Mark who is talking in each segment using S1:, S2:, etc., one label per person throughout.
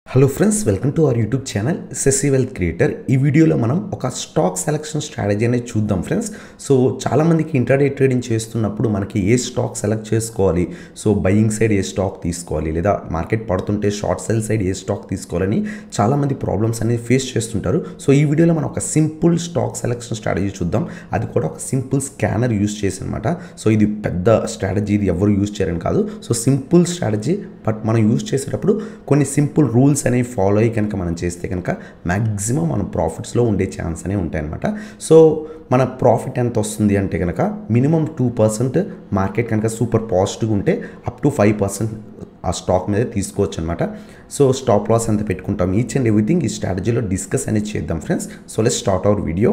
S1: hello friends welcome to our YouTube channel సెస్సీ wealth creator ఈ వీడియోలో మనం ఒక స్టాక్ సెలక్షన్ స్ట్రాటజీ అనేది చూద్దాం ఫ్రెండ్స్ సో చాలామందికి ఇంటర్డే ట్రేడింగ్ చేస్తున్నప్పుడు మనకి ఏ స్టాక్ సెలెక్ట్ చేసుకోవాలి సో బయింగ్ సైడ్ ఏ స్టాక్ తీసుకోవాలి లేదా మార్కెట్ పడుతుంటే షార్ట్ సెల్ సైడ్ ఏ స్టాక్ తీసుకోవాలని చాలామంది ప్రాబ్లమ్స్ అనేది ఫేస్ చేస్తుంటారు సో ఈ వీడియోలో మనం ఒక సింపుల్ స్టాక్ సెలక్షన్ స్ట్రాటజీ చూద్దాం అది కూడా ఒక సింపుల్ స్కానర్ యూస్ చేసి అనమాట సో ఇది పెద్ద స్ట్రాటజీ ఇది ఎవరు యూస్ చేయరని కాదు సో సింపుల్ స్ట్రాటజీ బట్ మనం యూస్ చేసేటప్పుడు కొన్ని సింపుల్ రూల్స్ అనేవి ఫాలో అయ్యి కనుక మనం చేస్తే కనుక మ్యాక్సిమం మన ప్రాఫిట్స్లో ఉండే ఛాన్స్ అనేవి ఉంటాయన్నమాట సో మన ప్రాఫిట్ ఎంత వస్తుంది అంటే కనుక మినిమం టూ పర్సెంట్ మార్కెట్ కనుక సూపర్ పాజిటివ్ ఉంటే అప్ టు ఫైవ్ పర్సెంట్ ఆ స్టాక్ మీద తీసుకోవచ్చు అనమాట సో స్టాప్ లాస్ ఎంత పెట్టుకుంటాం ఈచ్ అండ్ ఎవ్రీథింగ్ ఈ స్ట్రాటజీలో డిస్కస్ అనేది చేద్దాం friends so let start our video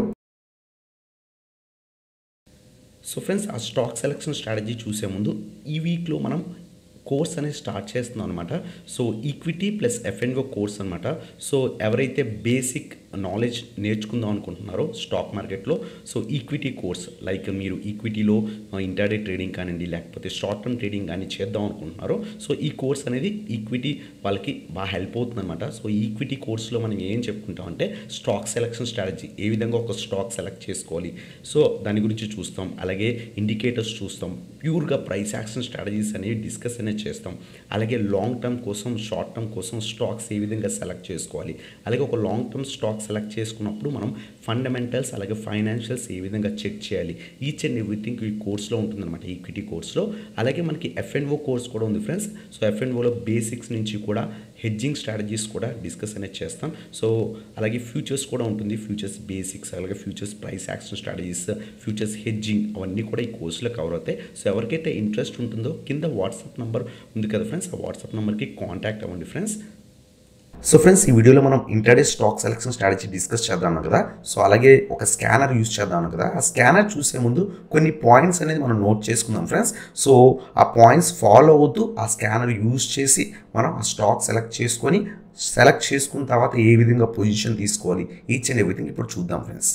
S1: so friends ఆ స్టాక్ సెలెక్షన్ స్ట్రాటజీ చూసే ముందు ఈ వీక్లో మనం కోర్స్ అనేది స్టార్ట్ చేస్తున్నాం అనమాట so equity plus FNO course అనమాట సో ఎవరైతే బేసిక్ నాలెడ్జ్ నేర్చుకుందాం అనుకుంటున్నారో స్టాక్ మార్కెట్లో సో ఈక్విటీ కోర్స్ లైక్ మీరు ఈక్విటీలో ఇంటర్డే ట్రేడింగ్ కానివ్వండి లేకపోతే షార్ట్ టర్మ్ ట్రేడింగ్ కానీ చేద్దాం అనుకుంటున్నారో సో ఈ కోర్స్ అనేది ఈక్విటీ వాళ్ళకి బాగా హెల్ప్ అవుతుంది అనమాట సో ఈక్విటీ కోర్స్లో మనం ఏం చెప్పుకుంటామంటే స్టాక్ సెలెక్షన్ స్ట్రాటజీ ఏ విధంగా ఒక స్టాక్ సెలెక్ట్ చేసుకోవాలి సో దాని గురించి చూస్తాం అలాగే ఇండికేటర్స్ చూస్తాం ప్యూర్గా ప్రైస్ యాక్షన్ స్ట్రాటజీస్ అనేవి డిస్కస్ అనేది చేస్తాం అలాగే లాంగ్ టర్మ్ కోసం షార్ట్ టర్మ్ కోసం స్టాక్స్ ఏ విధంగా సెలెక్ట్ చేసుకోవాలి అలాగే ఒక లాంగ్ టర్మ్ స్టాక్ సెలెక్ట్ చేసుకున్నప్పుడు మనం ఫండమెంటల్స్ అలాగే ఫైనాన్షియల్స్ ఏ విధంగా చెక్ చేయాలి ఈచ్ అండ్ ఎవ్రీథింగ్ ఈ కోర్స్లో ఉంటుందన్నమాట ఈక్విటీ కోర్స్లో అలాగే మనకి ఎఫ్ఎన్ఓ కోర్స్ కూడా ఉంది ఫ్రెండ్స్ సో ఎఫ్ఎన్ఓలో బేసిక్స్ నుంచి కూడా హెడ్జింగ్ స్ట్రాటజీస్ కూడా డిస్కస్ అనేది చేస్తాం సో అలాగే ఫ్యూచర్స్ కూడా ఉంటుంది ఫ్యూచర్స్ బేసిక్స్ అలాగే futures price action strategies futures hedging అవన్నీ కూడా ఈ కోర్సులో కవర్ అవుతాయి సో ఎవరికైతే ఇంట్రెస్ట్ ఉంటుందో కింద వాట్సాప్ నెంబర్ ఉంది కదా ఫ్రెండ్స్ ఆ వాట్సాప్ నెంబర్కి కాంటాక్ట్ అవ్వండి ఫ్రెండ్స్ సో ఫ్రెండ్స్ ఈ వీడియోలో మనం intraday stock selection strategy discuss చేద్దాం కదా సో అలాగే ఒక స్కానర్ యూస్ చేద్దాం కదా ఆ స్కానర్ చూసే ముందు కొన్ని పాయింట్స్ అనేది మనం నోట్ చేసుకుందాం ఫ్రెండ్స్ సో ఆ పాయింట్స్ ఫాలో అవుతూ ఆ స్కానర్ యూస్ చేసి మనం ఆ స్టాక్ సెలెక్ట్ చేసుకొని సెలెక్ట్ చేసుకున్న తర్వాత ఏ విధంగా పొజిషన్ తీసుకోవాలి ఈచ్ అండ్ ఎవ్రీథింగ్ ఇప్పుడు చూద్దాం friends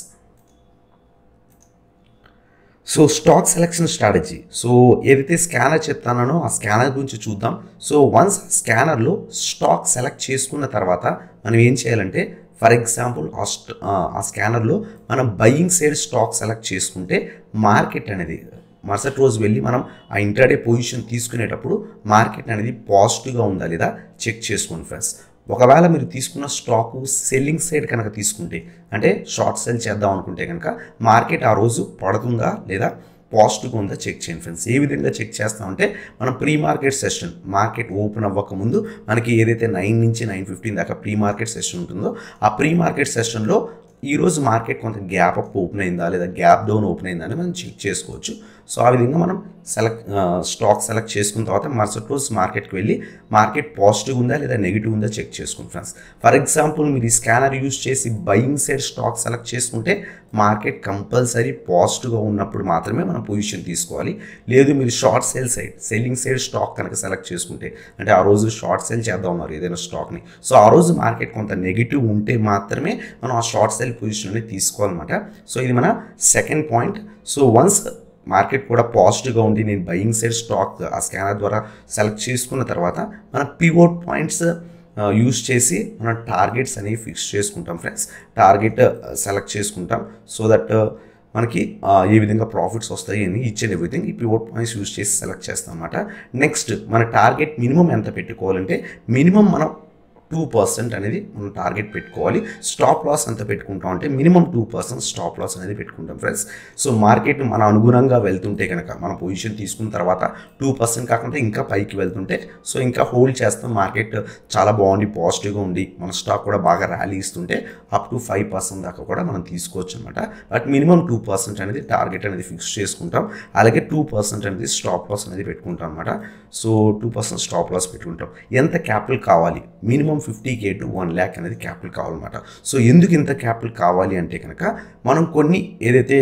S1: so stock selection strategy so ఏదైతే స్కానర్ చెప్తానో ఆ స్కానర్ గురించి చూద్దాం సో వన్స్ స్కానర్లో స్టాక్ సెలెక్ట్ చేసుకున్న తర్వాత మనం ఏం చేయాలంటే ఫర్ ఎగ్జాంపుల్ ఆ ఆ స్కానర్లో మనం బయింగ్ సైడ్ స్టాక్ సెలెక్ట్ చేసుకుంటే మార్కెట్ అనేది మరుసటి రోజు వెళ్ళి మనం ఆ ఇంటర్డే పొజిషన్ తీసుకునేటప్పుడు మార్కెట్ అనేది పాజిటివ్గా ఉందా లేదా చెక్ చేసుకోండి ఫ్రెండ్స్ ఒకవేళ మీరు తీసుకున్న స్టాకు సెల్లింగ్ సైడ్ కనుక తీసుకుంటే అంటే షార్ట్ సెల్ చేద్దాం అనుకుంటే కనుక మార్కెట్ ఆ రోజు పడుతుందా లేదా పాజిటివ్గా ఉందా చెక్ చేయండి ఫ్రెండ్స్ ఏ విధంగా చెక్ చేస్తామంటే మనం pre market session market open అవ్వక ముందు మనకి ఏదైతే నైన్ నుంచి నైన్ ఫిఫ్టీన్ దాకా ప్రీ మార్కెట్ సెషన్ ఉంటుందో ఆ ప్రీ మార్కెట్ సెషన్లో ఈరోజు మార్కెట్ కొంత గ్యాప్ అప్ ఓపెన్ అయిందా లేదా గ్యాప్ డౌన్ ఓపెన్ అయిందా అని మనం చెక్ చేసుకోవచ్చు సో ఆ విధంగా మనం సెలెక్ట్ స్టాక్ సెలెక్ట్ చేసుకున్న తర్వాత మరుసటి రోజు మార్కెట్కి వెళ్ళి మార్కెట్ పాజిటివ్ ఉందా లేదా నెగిటివ్ ఉందా చెక్ చేసుకోండి ఫ్రెండ్స్ ఫర్ ఎగ్జాంపుల్ మీరు ఈ స్కానర్ యూస్ చేసి బయింగ్ సైడ్ స్టాక్ సెలెక్ట్ చేసుకుంటే మార్కెట్ కంపల్సరీ పాజిటివ్గా ఉన్నప్పుడు మాత్రమే మనం పొజిషన్ తీసుకోవాలి లేదు మీరు short sale side selling side stock కనుక సెలెక్ట్ చేసుకుంటే అంటే ఆ రోజు షార్ట్ సేల్ చేద్దాం ఉన్నారు ఏదైనా స్టాక్ని సో ఆ రోజు మార్కెట్ కొంత నెగిటివ్ ఉంటే మాత్రమే మనం ఆ షార్ట్ సేల్ పొజిషన్ అనేది తీసుకోవాలన్నమాట సో ఇది మన second point so once market కూడా పాజిటివ్గా ఉంది నేను బయింగ్ సైడ్ స్టాక్ ఆ స్కానర్ ద్వారా సెలెక్ట్ చేసుకున్న తర్వాత మన పివోట్ పాయింట్స్ యూస్ చేసి మనం టార్గెట్స్ అనేవి ఫిక్స్ చేసుకుంటాం ఫ్రెండ్స్ టార్గెట్ సెలెక్ట్ చేసుకుంటాం సో దట్ మనకి ఏ విధంగా ప్రాఫిట్స్ వస్తాయి అని ఈచ్ అండ్ ఎవ్రీథింగ్ ఈ పివోట్ పాయింట్స్ యూస్ చేసి సెలెక్ట్ చేస్తాం అనమాట నెక్స్ట్ మన టార్గెట్ మినిమం ఎంత పెట్టుకోవాలంటే మినిమం మనం టూ పర్సెంట్ అనేది మనం టార్గెట్ పెట్టుకోవాలి స్టాప్ లాస్ ఎంత పెట్టుకుంటాం అంటే minimum two percent stop loss అనేది పెట్టుకుంటాం ఫ్రెండ్స్ సో మార్కెట్ మన అనుగుణంగా వెళ్తుంటే కనుక మన పొజిషన్ తీసుకున్న తర్వాత టూ పర్సెంట్ కాకుండా ఇంకా పైకి వెళ్తుంటే సో ఇంకా హోల్డ్ చేస్తాం మార్కెట్ చాలా బాగుంది పాజిటివ్గా ఉంది మన స్టాక్ కూడా బాగా ర్యాలీ ఇస్తుంటే అప్ టు ఫైవ్ పర్సెంట్ దాకా కూడా మనం తీసుకోవచ్చు అనమాట బట్ మినిమం టూ పర్సెంట్ అనేది టార్గెట్ అనేది ఫిక్స్ చేసుకుంటాం అలాగే టూ పర్సెంట్ అనేది స్టాప్ లాస్ అనేది పెట్టుకుంటాం అనమాట so two percent stop loss పెట్టుకుంటాం ఎంత క్యాపిటల్ కావాలి minimum fifty K to one lakh అనేది క్యాపిటల్ కావాలన్నమాట సో ఎందుకు ఇంత క్యాపిటల్ కావాలి అంటే కనుక మనం కొన్ని ఏదైతే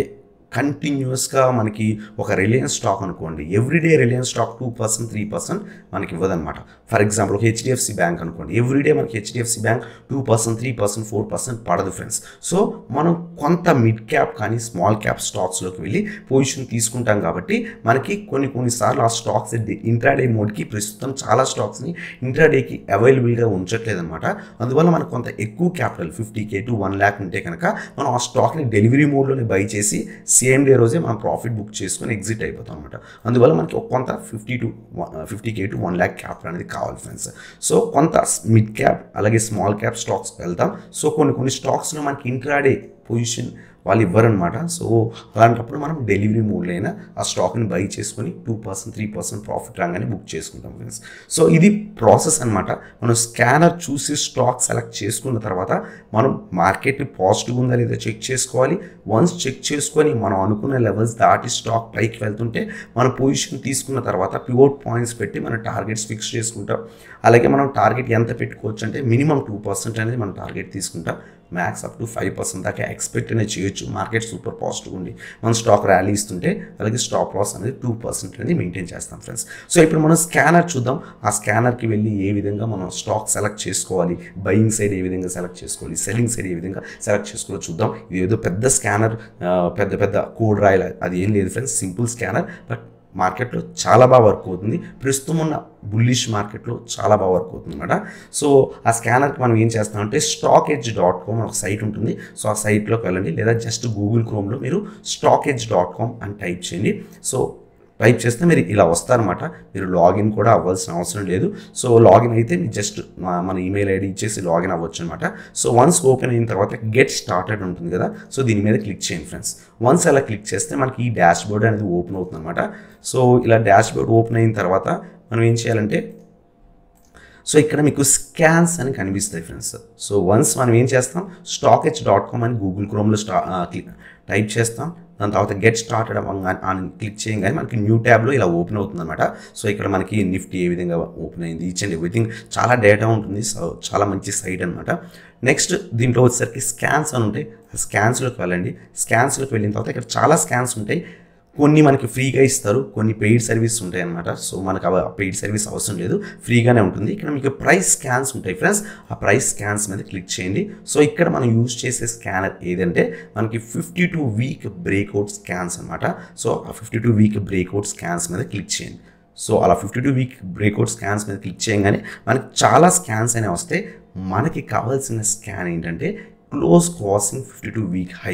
S1: కంటిన్యూస్గా మనకి ఒక రిలయన్స్ స్టాక్ అనుకోండి everyday Reliance stock two percent three percent మనకి ఇవ్వదన్నమాట ఫర్ ఎగ్జాంపుల్ ఒక హెచ్డిఎఫ్సి బ్యాంక్ అనుకోండి ఎవ్రీడే మనకి HDFC bank two percent three percent four percent పడదు ఫ్రెండ్స్ సో మనం కొంత మిడ్ క్యాప్ కానీ స్మాల్ క్యాప్ స్టాక్స్లోకి వెళ్ళి పొజిషన్ తీసుకుంటాం కాబట్టి మనకి కొన్ని కొన్నిసార్లు ఆ స్టాక్స్ ఇంట్రాడే మోడ్కి ప్రస్తుతం చాలా స్టాక్స్ని ఇంట్రాడేకి అవైలబుల్గా ఉంచట్లేదు అనమాట అందువల్ల మనకు కొంత ఎక్కువ capital fifty K to one lakh ఉంటే కనుక మనం ఆ స్టాక్ని డెలివరీ మోడ్లోనే బై చేసి సేమ్ డే రోజే మనం ప్రాఫిట్ బుక్ చేసుకొని ఎగ్జిట్ అయిపోతాం అనమాట అందువల్ల మనకి ఒక కొంత fifty to fifty K to one lakh capital అనేది కావాలి ఫ్రెండ్స్ సో కొంత మిడ్ క్యాప్ అలాగే స్మాల్ క్యాప్ స్టాక్స్ వెళ్తాం సో కొన్ని కొన్ని స్టాక్స్లో మనకి ఇంట్రాడే పొజిషన్ వాళ్ళు ఇవ్వరనమాట సో అలాంటప్పుడు మనం డెలివరీ మోడ్లో అయినా ఆ స్టాక్ని బై చేసుకొని two percent three percent profit రాగానే బుక్ చేసుకుంటాం ఫ్రెండ్స్ సో ఇది ప్రాసెస్ అనమాట మనం స్కానర్ చూసి స్టాక్ సెలెక్ట్ చేసుకున్న తర్వాత మనం మార్కెట్ పాజిటివ్ ఉందా లేదా చెక్ చేసుకోవాలి వన్స్ చెక్ చేసుకొని మనం అనుకున్న లెవెల్స్ దాటి స్టాక్ పైకి వెళ్తుంటే మన పొజిషన్ తీసుకున్న తర్వాత పివోట్ పాయింట్స్ పెట్టి మన టార్గెట్స్ ఫిక్స్ చేసుకుంటాం అలాగే మనం టార్గెట్ ఎంత పెట్టుకోవచ్చు అంటే మినిమం టూ పర్సెంట్ అనేది మనం టార్గెట్ తీసుకుంటాం max up to five percent దాకా ఎక్స్పెక్ట్ అనేది చేయొచ్చు మార్కెట్ సూపర్ పాజిటివ్ ఉంది మన స్టాక్ ర్యాలీ ఇస్తుంటే అలాగే స్టాప్ లాస్ అనేది టూ పర్సెంట్ అనేది మెయింటైన్ చేస్తాం ఫ్రెండ్స్ సో ఇప్పుడు మనం స్కానర్ చూద్దాం ఆ స్కానర్కి వెళ్ళి ఏ విధంగా మనం స్టాక్ సెలెక్ట్ చేసుకోవాలి బయింగ్ సైడ్ ఏ విధంగా సెలెక్ట్ చేసుకోవాలి సెల్లింగ్ సైడ్ ఏ విధంగా సెలెక్ట్ చేసుకోవాలో చూద్దాం ఇది ఏదో పెద్ద స్కానర్ పెద్ద పెద్ద కోడ్ రాయాలి అది ఏం లేదు ఫ్రెండ్స్ సింపుల్ స్కానర్ బట్ మార్కెట్లో చాలా బాగా వర్క్ అవుతుంది ప్రస్తుతం ఉన్న బుల్లిష్ మార్కెట్లో చాలా బాగా వర్క్ అవుతుంది అనమాట సో ఆ స్కానర్కి మనం ఏం చేస్తామంటే స్టాక్ ఎడ్జ్ డాట్ కామ్ ఒక సైట్ ఉంటుంది సో ఆ సైట్లోకి వెళ్ళండి లేదా జస్ట్ గూగుల్ క్రోమ్లో మీరు స్టాక్ ఎడ్జ్ డాట్ కామ్ అని టైప్ చేయండి సో టైప్ చేస్తే మీరు ఇలా వస్తారనమాట మీరు లాగిన్ కూడా అవ్వాల్సిన అవసరం లేదు సో లాగిన్ అయితే మీరు జస్ట్ మన ఈమెయిల్ ఐడి ఇచ్చేసి లాగిన్ అవ్వచ్చు అనమాట సో వన్స్ ఓపెన్ అయిన తర్వాత గెట్ స్టార్టెడ్ ఉంటుంది కదా సో దీని మీద క్లిక్ చేయండి ఫ్రెండ్స్ వన్స్ అలా క్లిక్ చేస్తే మనకి ఈ డాష్ బోర్డ్ అనేది ఓపెన్ అవుతుంది అనమాట సో ఇలా డాష్ బోర్డ్ ఓపెన్ అయిన తర్వాత మనం ఏం చేయాలంటే సో ఇక్కడ మీకు స్కాన్స్ అని కనిపిస్తాయి ఫ్రెండ్స్ సో వన్స్ మనం ఏం చేస్తాం స్టాక్ హెచ్ డాట్ కామ్ అని గూగుల్ క్రోమ్లో స్టా టైప్ చేస్తాం దాని తర్వాత గెట్ స్టార్టెడ్ అని క్లిక్ చేయగానే మనకి న్యూ ట్యాబ్లో ఇలా ఓపెన్ అవుతుంది అనమాట సో ఇక్కడ మనకి నిఫ్టీ ఏ విధంగా ఓపెన్ అయింది ఈచ్ అండ్ ఎవ్రీథింగ్ చాలా డేటా ఉంటుంది సో చాలా మంచి సైట్ అనమాట నెక్స్ట్ దీంట్లో వచ్చేసరికి స్కాన్స్ అని ఉంటాయి ఆ స్కాన్స్లోకి వెళ్ళండి స్కాన్స్లోకి వెళ్ళిన తర్వాత ఇక్కడ చాలా స్కాన్స్ ఉంటాయి కొన్ని మనకి ఫ్రీగా ఇస్తారు కొన్ని పెయిడ్ సర్వీస్ ఉంటాయి అనమాట సో మనకు ఆ పెయిడ్ సర్వీస్ అవసరం లేదు ఫ్రీగానే ఉంటుంది ఇక్కడ మీకు ప్రైస్ స్కాన్స్ ఉంటాయి ఫ్రెండ్స్ ఆ ప్రైస్ స్కాన్స్ మీద క్లిక్ చేయండి సో ఇక్కడ మనం యూజ్ చేసే స్కానర్ ఏదంటే మనకి fifty two week breakout scans అనమాట సో ఆ fifty two week breakout scans మీద క్లిక్ చేయండి సో అలా fifty two week breakout scans మీద క్లిక్ చేయగానే మనకి చాలా స్కాన్స్ అనేవి వస్తాయి మనకి కావాల్సిన స్కాన్ ఏంటంటే close crossing fifty two week high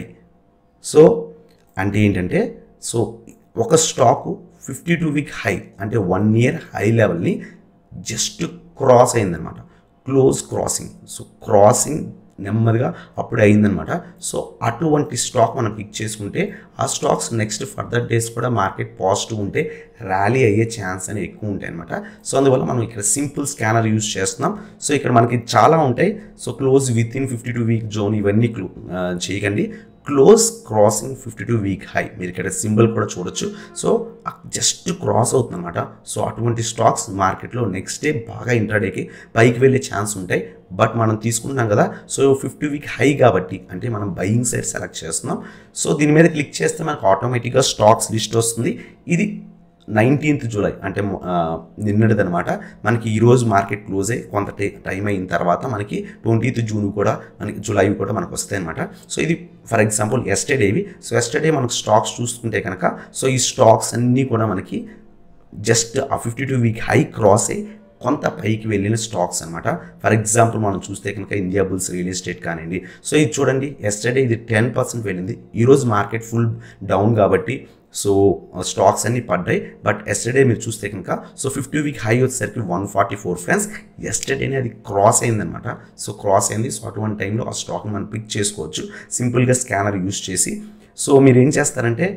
S1: so అంటే ఏంటంటే సో ఒక stock fifty two week high అంటే వన్ ఇయర్ హై లెవెల్ని జస్ట్ క్రాస్ అయిందనమాట క్లోజ్ క్రాసింగ్ సో క్రాసింగ్ నెమ్మదిగా అప్పుడే అయిందనమాట సో అటువంటి స్టాక్ మనం పిక్ చేసుకుంటే ఆ స్టాక్స్ నెక్స్ట్ ఫర్దర్ డేస్ కూడా మార్కెట్ పాజిటివ్ ఉంటే ర్యాలీ అయ్యే ఛాన్స్ అనేవి ఎక్కువ ఉంటాయి అనమాట సో అందువల్ల మనం ఇక్కడ సింపుల్ స్కానర్ యూస్ చేస్తున్నాం సో ఇక్కడ మనకి చాలా ఉంటాయి so close within fifty two week zone ఇవన్నీ క్లో చేయకండి close crossing fifty two week high మీరు ఇక్కడ సింబల్ కూడా చూడొచ్చు సో జస్ట్ క్రాస్ అవుతుందన్నమాట సో అటువంటి స్టాక్స్ మార్కెట్లో నెక్స్ట్ డే బాగా ఇంట్రాడేకి పైకి వెళ్ళే ఛాన్స్ ఉంటాయి బట్ మనం తీసుకుంటున్నాం కదా సో ఫిఫ్టీ వీక్ హై కాబట్టి అంటే మనం బయింగ్ సైడ్ సెలెక్ట్ చేస్తున్నాం సో దీని మీద క్లిక్ చేస్తే మనకు ఆటోమేటిక్గా స్టాక్స్ లిస్ట్ వస్తుంది ఇది నైన్టీన్త్ జూలై అంటే నిన్నటిదనమాట మనకి ఈరోజు మార్కెట్ క్లోజ్ అయ్యి కొంత టైం అయిన తర్వాత మనకి ట్వంటీత్ జూన్ కూడా మనకి జూలై కూడా మనకు వస్తాయి అనమాట సో ఇది ఫర్ ఎగ్జాంపుల్ ఎస్టర్డేవి సో ఎస్టర్డే మనకు స్టాక్స్ చూసుకుంటే కనుక సో ఈ స్టాక్స్ అన్నీ కూడా మనకి జస్ట్ ఆ fifty two week high cross అయ్యి కొంత పైకి వెళ్ళిన స్టాక్స్ అనమాట ఫర్ ఎగ్జాంపుల్ మనం చూస్తే కనుక ఇండియా బుల్స్ రియల్ ఎస్టేట్ కానివ్వండి సో ఇది చూడండి ఎస్టర్డే ఇది టెన్ పర్సెంట్ వెళ్ళింది ఈరోజు మార్కెట్ ఫుల్ డౌన్ కాబట్టి సో స్టాక్స్ అన్ని పడ్డాయి బట్ ఎస్టర్డే మీరు చూస్తే కనుక సో ఫిఫ్టీ వీక్ హై వచ్చేసరికి వన్ ఫార్టీ ఫోర్ ఫ్రెండ్స్ ఎస్టర్డేనే అది క్రాస్ అయిందనమాట సో క్రాస్ అయింది సో అటువంటి టైంలో ఆ స్టాక్ని మనం పిక్ చేసుకోవచ్చు సింపుల్గా స్కానర్ యూస్ చేసి సో మీరు ఏం చేస్తారంటే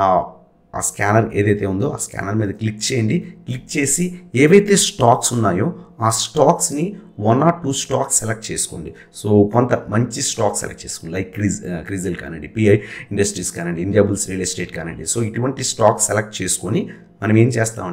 S1: ఆ స్కానర్ ఏదైతే ఉందో ఆ స్కానర్ మీద క్లిక్ చేయండి క్లిక్ చేసి ఏవైతే స్టాక్స్ ఉన్నాయో ఆ స్టాక్స్ని one or two stocks select చేసుకోండి సో కొంత మంచి స్టాక్ సెలెక్ట్ చేసుకోండి లైక్ క్రిజ్ క్రిజిల్ కానివ్వండి పిఐ ఇండస్ట్రీస్ కానివ్వండి ఇండియా బుల్స్ రియల్ ఎస్టేట్ కానివ్వండి సో ఇటువంటి స్టాక్ సెలెక్ట్ చేసుకొని మనం ఏం చేస్తామంటే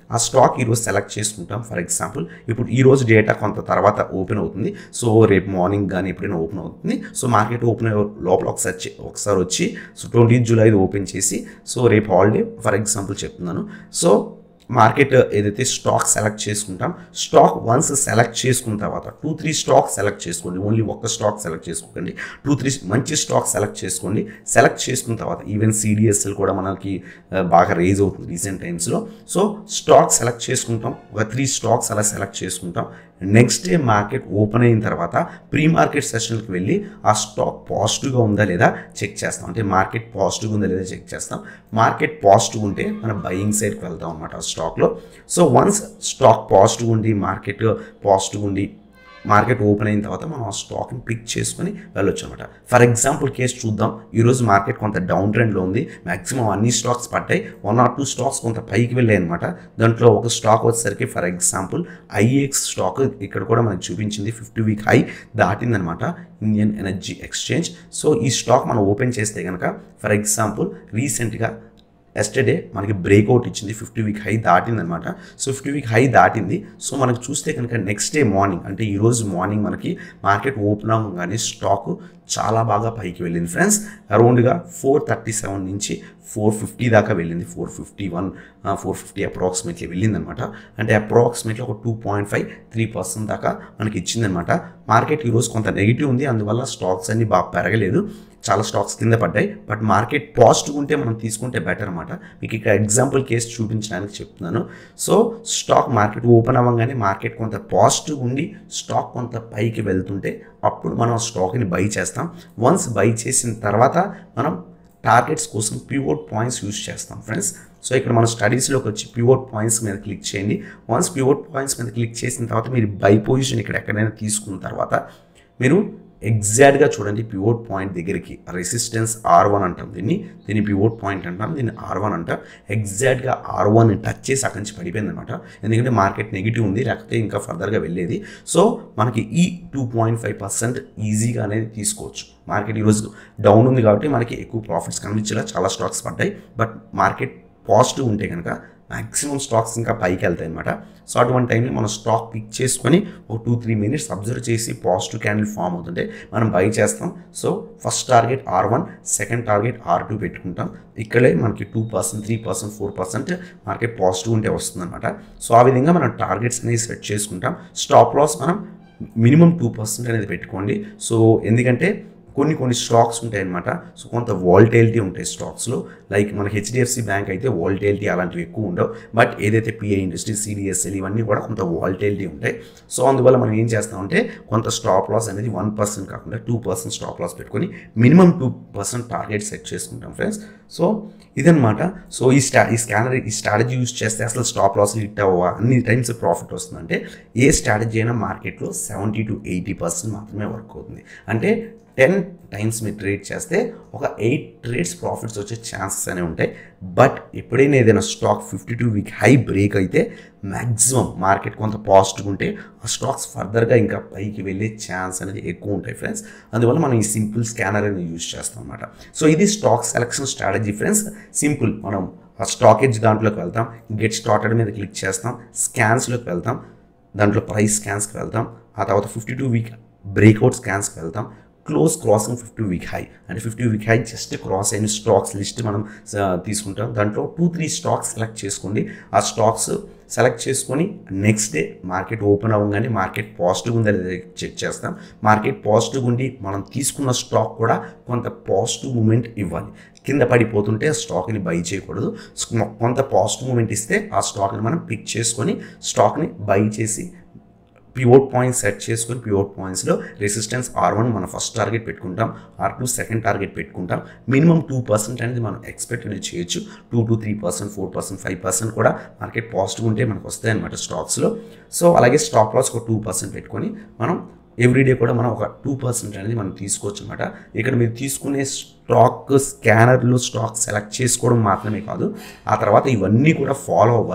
S1: ఆ స్టాక్ ఈరోజు సెలెక్ట్ చేసుకుంటాం ఫర్ ఎగ్జాంపుల్ ఇప్పుడు ఈ రోజు డేటా కొంత తర్వాత ఓపెన్ అవుతుంది సో రేపు మార్నింగ్ కానీ ఎప్పుడైనా ఓపెన్ అవుతుంది సో మార్కెట్ ఓపెన్ అయ్యే లోపల ఒకసారి చె- ఒకసారి వచ్చి సో ట్వంటీ జూలై ఓపెన్ చేసి సో రేపు హాలిడే ఫర్ ఎగ్జాంపుల్ చెప్తున్నాను సో మార్కెట్ ఏదైతే స్టాక్ సెలెక్ట్ చేసుకుంటాం స్టాక్ వన్స్ సెలెక్ట్ చేసుకున్న తర్వాత టూ త్రీ స్టాక్ సెలెక్ట్ చేసుకోండి ఓన్లీ ఒక్క స్టాక్ సెలెక్ట్ చేసుకోకండి టూ త్రీ మంచి స్టాక్ సెలెక్ట్ చేసుకోండి సెలెక్ట్ చేసుకున్న తర్వాత ఈవెన్ సిడిఎస్ఎల్ కూడా మనకి ఆ, బాగా రేజ్ అవుతుంది రీసెంట్ టైమ్స్లో సో స్టాక్ సెలెక్ట్ చేసుకుంటాం ఒక త్రీ స్టాక్స్ అలా సెలెక్ట్ చేసుకుంటాం నెక్స్ట్ డే మార్కెట్ ఓపెన్ అయిన తర్వాత ప్రీ మార్కెట్ సెషన్కి వెళ్ళి ఆ స్టాక్ పాజిటివ్గా ఉందా లేదా చెక్ చేస్తాం అంటే మార్కెట్ పాజిటివ్గా ఉందా లేదా చెక్ చేస్తాం మార్కెట్ పాజిటివ్ ఉంటే మనం బయింగ్ సైడ్కి వెళ్తాం అనమాట ఆ స్టాక్లో సో వన్స్ స్టాక్ పాజిటివ్ ఉండి మార్కెట్ పాజిటివ్ ఉండి మార్కెట్ ఓపెన్ అయిన తర్వాత మనం ఆ స్టాక్ని పిక్ చేసుకొని వెళ్ళొచ్చు అనమాట ఫర్ ఎగ్జాంపుల్ కేసు చూద్దాం ఈరోజు మార్కెట్ కొంత డౌన్ ట్రెండ్లో ఉంది మాక్సిమం అన్ని స్టాక్స్ పట్టాయి వన్ ఆర్ టూ స్టాక్స్ కొంత పైకి వెళ్ళాయి అనమాట దాంట్లో ఒక స్టాక్ వచ్చేసరికి ఫర్ ఎగ్జాంపుల్ ఐఎక్స్ స్టాక్ ఇక్కడ కూడా మనకు చూపించింది ఫిఫ్టీ వీక్ హై దాటిందనమాట ఇండియన్ ఎనర్జీ ఎక్స్చేంజ్ సో ఈ స్టాక్ మనం ఓపెన్ చేస్తే కనుక ఫర్ ఎగ్జాంపుల్ రీసెంట్గా ఎస్టర్డే మనకి బ్రేక్అవుట్ ఇచ్చింది ఫిఫ్టీ వీక్ హై దాటింది అనమాట సో ఫిఫ్టీ వీక్ హై దాటింది సో మనకు చూస్తే కనుక నెక్స్ట్ డే మార్నింగ్ అంటే ఈరోజు మార్నింగ్ మనకి మార్కెట్ ఓపెన్ అవ్వగానే స్టాక్ చాలా బాగా పైకి వెళ్ళింది ఫ్రెండ్స్ అరౌండ్గా ఫోర్ థర్టీ సెవెన్ నుంచి ఫోర్ ఫిఫ్టీ దాకా వెళ్ళింది four fifty one four fifty approximately వెళ్ళింది అనమాట అంటే అప్రాక్సిమేట్లీ ఒక two point five three percent దాకా మనకి ఇచ్చిందనమాట మార్కెట్ ఈరోజు కొంత నెగిటివ్ ఉంది అందువల్ల స్టాక్స్ అన్ని బాగా పెరగలేదు చాలా స్టాక్స్ కింద పడ్డాయి బట్ మార్కెట్ పాజిటివ్ ఉంటే మనం తీసుకుంటే బెటర్ అనమాట మీకు ఇక్కడ ఎగ్జాంపుల్ కేసు చూపించడానికి చెప్తున్నాను సో స్టాక్ మార్కెట్ ఓపెన్ అవ్వగానే మార్కెట్ కొంత పాజిటివ్ ఉండి స్టాక్ కొంత పైకి వెళ్తుంటే అప్పుడు మనం ఆ స్టాక్ని బై చేస్తాం వన్స్ బై చేసిన తర్వాత మనం టార్గెట్స్ కోసం పివోట్ పాయింట్స్ యూజ్ చేస్తాం ఫ్రెండ్స్ సో ఇక్కడ మన స్టడీస్లోకి వచ్చి పివోట్ పాయింట్స్ మీద క్లిక్ చేయండి వన్స్ పివోట్ పాయింట్స్ మీద క్లిక్ చేసిన తర్వాత మీరు బై పొజిషన్ ఇక్కడ ఎక్కడైనా తీసుకున్న తర్వాత మీరు ఎగ్జాక్ట్గా చూడండి పివోట్ పాయింట్ దగ్గరికి రెసిస్టెన్స్ ఆర్ వన్ అంటాం దీన్ని దీన్ని పివోట్ పాయింట్ అంటాం దీన్ని ఆర్ వన్ అంటాం ఎగ్జాక్ట్గా ఆర్ వన్ టచ్ చేసి అక్కడి నుంచి పడిపోయింది అనమాట ఎందుకంటే మార్కెట్ నెగిటివ్ ఉంది లేకపోతే ఇంకా ఫర్దర్గా వెళ్ళేది సో మనకి ఈ టూ పాయింట్ ఫైవ్ పర్సెంట్ ఈజీగా అనేది తీసుకోవచ్చు మార్కెట్ ఈరోజు డౌన్ ఉంది కాబట్టి మనకి ఎక్కువ ప్రాఫిట్స్ కనిపించేలా చాలా స్టాక్స్ పడ్డాయి బట్ మార్కెట్ పాజిటివ్ ఉంటే కనుక మ్యాక్సిమం స్టాక్స్ ఇంకా పైకి వెళ్తాయి అనమాట సో అటువంటి టైంలో మనం స్టాక్ పిక్ చేసుకొని ఒక టూ త్రీ మినిట్స్ అబ్జర్వ్ చేసి పాజిటివ్ క్యాండిల్ ఫామ్ అవుతుంటే మనం బై చేస్తాం so first target R one second target R two పెట్టుకుంటాం ఇక్కడే మనకి two percent three percent four percent market positive ఉంటే వస్తుందన్నమాట సో ఆ విధంగా మనం టార్గెట్స్ అనేది సెట్ చేసుకుంటాం స్టాప్ లాస్ మనం మినిమం టూ పర్సెంట్ అనేది పెట్టుకోండి సో ఎందుకంటే కొన్ని కొన్ని స్టాక్స్ ఉంటాయి అనమాట సో కొంత వాల్టైలిటీ ఉంటాయి స్టాక్స్లో లైక్ మన హెచ్డిఎఫ్సి బ్యాంక్ అయితే వాల్టైలిటీ అలాంటివి ఎక్కువ ఉండవు బట్ ఏదైతే పిఐ ఇండస్ట్రీ సిడిఎస్ఎల్ ఇవన్నీ కూడా కొంత వాల్టైలిటీ ఉంటాయి సో అందువల్ల మనం ఏం చేస్తామంటే కొంత స్టాప్ లాస్ అనేది వన్ పర్సెంట్ కాకుండా టూ పర్సెంట్ స్టాప్ లాస్ పెట్టుకొని minimum two percent target set చేసుకుంటాం ఫ్రెండ్స్ సో ఇదనమాట సో ఈ స్టా ఈ స్కానర్ ఈ స్ట్రాటజీ యూస్ చేస్తే అసలు స్టాప్ లాస్ హిట్ అవ్వవా అన్ని టైమ్స్ ప్రాఫిట్ వస్తుందంటే ఏ స్ట్రాటజీ అయినా మార్కెట్లో సెవెంటీ టు ఎయిటీ పర్సెంట్ మాత్రమే వర్క్ అవుతుంది అంటే టెన్ టైమ్స్ మీరు ట్రేడ్ చేస్తే ఒక ఎయిట్ ట్రేడ్స్ ప్రాఫిట్స్ వచ్చే ఛాన్సెస్ అనేవి ఉంటాయి బట్ ఎప్పుడైనా ఏదైనా stock fifty two week high break అయితే మ్యాక్సిమం మార్కెట్ కొంత పాజిటివ్ ఉంటే ఆ స్టాక్స్ ఫర్దర్గా ఇంకా పైకి వెళ్ళే ఛాన్స్ అనేది ఎక్కువ ఉంటాయి ఫ్రెండ్స్ అందువల్ల మనం ఈ సింపుల్ స్కానర్ అనేది యూజ్ చేస్తాం అనమాట సో ఇది stock selection strategy friends simple మనం ఆ స్టాకేజ్ దాంట్లోకి వెళ్తాం గెట్ స్టార్టెడ్ మీద క్లిక్ చేస్తాం స్కాన్స్లోకి వెళ్తాం దాంట్లో ప్రైస్ స్కాన్స్కి వెళ్తాం ఆ తర్వాత ఫిఫ్టీ టూ వీక్ బ్రేక్అవుట్ స్కాన్స్కి వెళ్తాం close crossing fifty week high అంటే fifty week high just cross అయిన స్టాక్స్ లిస్ట్ మనం ఆ, తీసుకుంటాం దాంట్లో టూ త్రీ స్టాక్స్ సెలెక్ట్ చేసుకోండి ఆ స్టాక్స్ సెలెక్ట్ చేసుకొని నెక్స్ట్ డే మార్కెట్ ఓపెన్ అవ్వగానే మార్కెట్ పాజిటివ్ ఉందా లేదా చెక్ చేస్తాం మార్కెట్ పాజిటివ్ ఉండి మనం తీసుకున్న స్టాక్ కూడా కొంత పాజిటివ్ మూమెంట్ ఇవ్వాలి కింద పడిపోతుంటే ఆ స్టాక్ని బై చేయకూడదు కొంత పాజిటివ్ మూమెంట్ ఇస్తే ఆ స్టాక్ని మనం పిక్ చేసుకొని స్టాక్ని బై చేసి పివోట్ పాయింట్స్ సెట్ చేసుకొని పివోట్ పాయింట్స్లో రెసిస్టెన్స్ ఆర్ వన్ మనం ఫస్ట్ టార్గెట్ పెట్టుకుంటాం ఆర్ టూ సెకండ్ టార్గెట్ పెట్టుకుంటాం మినిమం టూ పర్సెంట్ అనేది మనం ఎక్స్పెక్ట్ అనేది చేయొచ్చు two to three percent four percent five percent కూడా మార్కెట్ పాజిటివ్ ఉంటే మనకు వస్తాయి అనమాట స్టాక్స్లో సో అలాగే స్టాక్ లాస్ ఒక టూ పర్సెంట్ పెట్టుకొని మనం ఎవ్రీడే కూడా మనం ఒక టూ పర్సెంట్ అనేది మనం తీసుకోవచ్చు అనమాట ఇక్కడ మీరు తీసుకునే స్టాక్ స్కానర్లో స్టాక్ సెలెక్ట్ చేసుకోవడం మాత్రమే కాదు ఆ తర్వాత ఇవన్నీ కూడా ఫాలో అవ్వాలి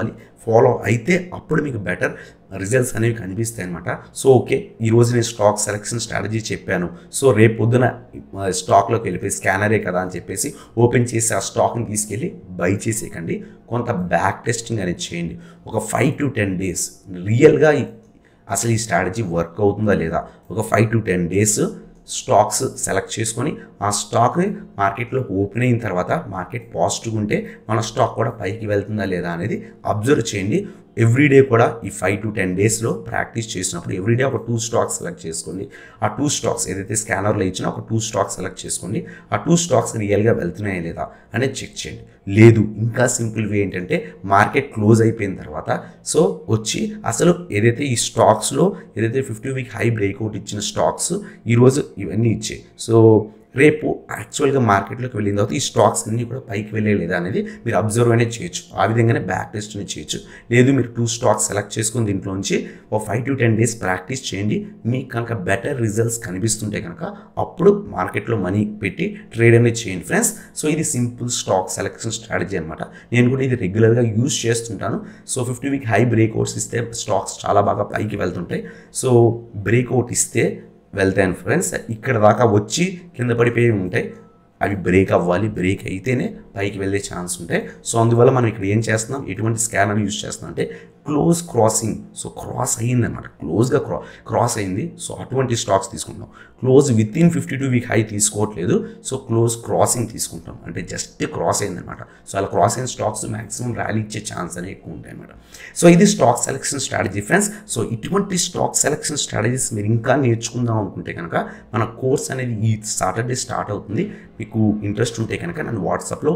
S1: ఫాలో అయితే అప్పుడు మీకు బెటర్ రిజల్ట్స్ అనేవి కనిపిస్తాయి అనమాట సో ఓకే ఈరోజు నేను స్టాక్ సెలెక్షన్ స్ట్రాటజీ చెప్పాను సో రేపు పొద్దున ఆ, స్టాక్లోకి వెళ్ళిపోయి స్కానరే కదా అని చెప్పేసి ఓపెన్ చేసి ఆ స్టాక్ని తీసుకెళ్ళి బై చేసేయకండి కొంత బ్యాక్ టెస్టింగ్ అనేది చేయండి ఒక ఫైవ్ టు టెన్ డేస్ రియల్గా అసలు ఈ స్ట్రాటజీ వర్క్ అవుతుందా లేదా ఒక five to ten days stocks select చేసుకొని ఆ స్టాక్ని మార్కెట్లో ఓపెన్ అయిన తర్వాత మార్కెట్ పాజిటివ్ ఉంటే మన స్టాక్ కూడా పైకి వెళ్తుందా లేదా అనేది అబ్జర్వ్ చేయండి ఎవ్రీడే కూడా ఈ ఫైవ్ టు టెన్ డేస్లో ప్రాక్టీస్ చేసినప్పుడు ఎవ్రీడే ఒక టూ స్టాక్స్ సెలెక్ట్ చేసుకోండి ఆ టూ స్టాక్స్ ఏదైతే స్కానర్లో ఇచ్చినా ఒక టూ స్టాక్స్ సెలెక్ట్ చేసుకోండి ఆ టూ స్టాక్స్ రియల్గా వెళ్తున్నాయా లేదా అనేది చెక్ చేయండి లేదు ఇంకా సింపుల్ వే ఏంటంటే మార్కెట్ క్లోజ్ అయిపోయిన తర్వాత సో వచ్చి అసలు ఏదైతే ఈ స్టాక్స్లో ఏదైతే ఫిఫ్టీ వీక్ హై బ్రేక్అవుట్ ఇచ్చిన స్టాక్స్ ఈరోజు ఇవన్నీ ఇచ్చాయి సో రేపు యాక్చువల్గా మార్కెట్లోకి వెళ్ళిన తర్వాత ఈ స్టాక్స్ అన్నీ కూడా పైకి వెళ్ళే లేదా అనేది మీరు అబ్జర్వ్ అనేది చేయొచ్చు ఆ విధంగానే బ్యాక్ టెస్ట్ అనేది చేయొచ్చు లేదు మీరు టూ స్టాక్స్ సెలెక్ట్ చేసుకుని దీంట్లోంచి ఒక five to ten days practice చేయండి మీకు కనుక బెటర్ రిజల్ట్స్ కనిపిస్తుంటే కనుక అప్పుడు మార్కెట్లో మనీ పెట్టి ట్రేడ్ అనేది చేయండి ఫ్రెండ్స్ సో ఇది సింపుల్ స్టాక్ సెలెక్షన్ స్ట్రాటజీ అనమాట నేను కూడా ఇది రెగ్యులర్గా యూజ్ చేస్తుంటాను so fifty week high breakouts ఇస్తే స్టాక్స్ చాలా బాగా పైకి వెళ్తుంటాయి సో బ్రేక్అవుట్ ఇస్తే వెళ్తాను ఫ్రెండ్స్ ఇక్కడ దాకా వచ్చి కింద పడిపోయి ఉంటాయి అవి బ్రేక్ అవ్వాలి బ్రేక్ అయితేనే పైకి వెళ్ళే ఛాన్స్ ఉంటాయి సో అందువల్ల మనం ఇక్కడ ఏం చేస్తున్నాం ఎటువంటి స్కానర్ యూజ్ చేస్తున్నాం అంటే క్లోజ్ క్రాసింగ్ సో క్రాస్ అయ్యింది అనమాట క్లోజ్గా క్రా క్రాస్ అయింది సో అటువంటి స్టాక్స్ తీసుకుంటాం close within fifty two week high తీసుకోవట్లేదు సో క్లోజ్ క్రాసింగ్ తీసుకుంటాం అంటే జస్ట్ క్రాస్ అయిందనమాట సో అలా క్రాస్ అయిన స్టాక్స్ మాక్సిమం ర్యాలీ ఇచ్చే ఛాన్స్ అనేవి ఎక్కువ ఉంటాయి అనమాట సో ఇది stock selection strategy friends so ఇటువంటి స్టాక్ సెలెక్షన్ స్ట్రాటజీస్ మీరు ఇంకా నేర్చుకుందాం అనుకుంటే కనుక మన కోర్స్ అనేది ఈ సాటర్డే స్టార్ట్ అవుతుంది మీకు ఇంట్రెస్ట్ ఉంటే కనుక నేను వాట్సాప్లో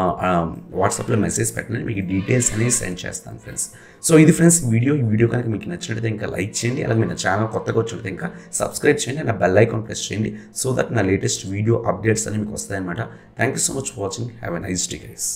S1: వాట్సాప్లో మెసేజ్ పెట్టండి మీకు డీటెయిల్స్ అనేవి సెండ్ చేస్తాను ఫ్రెండ్స్ సో ఇది ఫ్రెండ్స్ వీడియో ఈ వీడియో కనుక మీకు నచ్చినట్లయితే ఇంకా లైక్ చేయండి అలాగే మీ నా ఛానల్ కొత్తగా వచ్చినట్లయితే ఇంకా సబ్స్క్రైబ్ చేయండి నా బెల్ ఐకాన్ ప్రెస్ చేయండి సో దట్ నా లేటెస్ట్ వీడియో అప్డేట్స్ అనేవి మీకు వస్తాయన్నమాట thank you so much for watching have a nice day guys